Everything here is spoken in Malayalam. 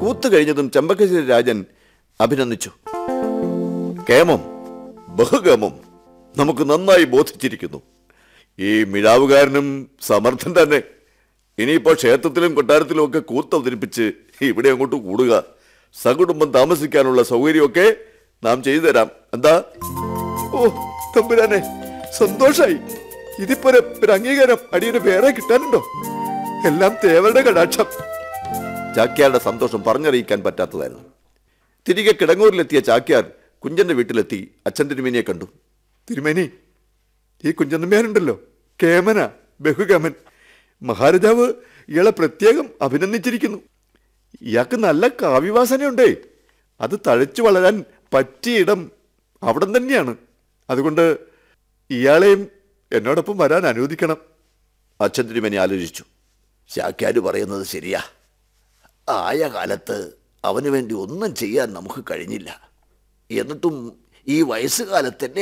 കൂത്തു കഴിഞ്ഞതും ചെമ്പക്കശ്ശേരി രാജൻ അഭിനന്ദിച്ചു കേമം ബഹുഗമം നമുക്ക് നന്നായി ബോധിച്ചിരിക്കുന്നു ഈ മിഴാവുകാരനും സമർത്ഥൻ തന്നെ ഇനിയിപ്പോൾ ക്ഷേത്രത്തിലും കൊട്ടാരത്തിലും ഒക്കെ കൂത്ത് അവതരിപ്പിച്ച് ഇവിടെ അങ്ങോട്ട് കൂടുക സകുടുംബം താമസിക്കാനുള്ള സൗകര്യമൊക്കെ നാം ചെയ്തു തരാം എന്താ ഓ തമ്പുരാനെ സന്തോഷായി ഇതിപ്പോ ഒരു ഒരു അംഗീകാരം അടിയൊരു വേറെ കിട്ടാനുണ്ടോ എല്ലാം തേവരുടെ കടാക്ഷം ചാക്യാരുടെ സന്തോഷം പറഞ്ഞറിയിക്കാൻ പറ്റാത്തതായിരുന്നു തിരികെ കിടങ്ങൂരിലെത്തിയ ചാക്യാർ കുഞ്ചന്റെ വീട്ടിലെത്തി അച്ഛൻ തിരുമേനിയെ കണ്ടു തിരുമേനി ഈ കുഞ്ചന്നമ്മയാരുണ്ടല്ലോ കേമന ബഹുകമൻ മഹാരാജാവ് ഇയാളെ പ്രത്യേകം അഭിനന്ദിച്ചിരിക്കുന്നു ഇയാൾക്ക് നല്ല കാവ്യവാസനയുണ്ടേ അത് തഴച്ചു വളരാൻ പറ്റിയ ഇടം അവിടം തന്നെയാണ് അതുകൊണ്ട് ഇയാളെയും എന്നോടൊപ്പം വരാൻ അനുവദിക്കണം അച്ഛൻ തിരുമേനി ആലോചിച്ചു ശാക്യാര് പറയുന്നത് ശരിയാ ആയ കാലത്ത് അവന് വേണ്ടി ഒന്നും ചെയ്യാൻ നമുക്ക് കഴിഞ്ഞില്ല എന്നിട്ടും ഈ വയസ്സുകാലത്ത് എന്നെ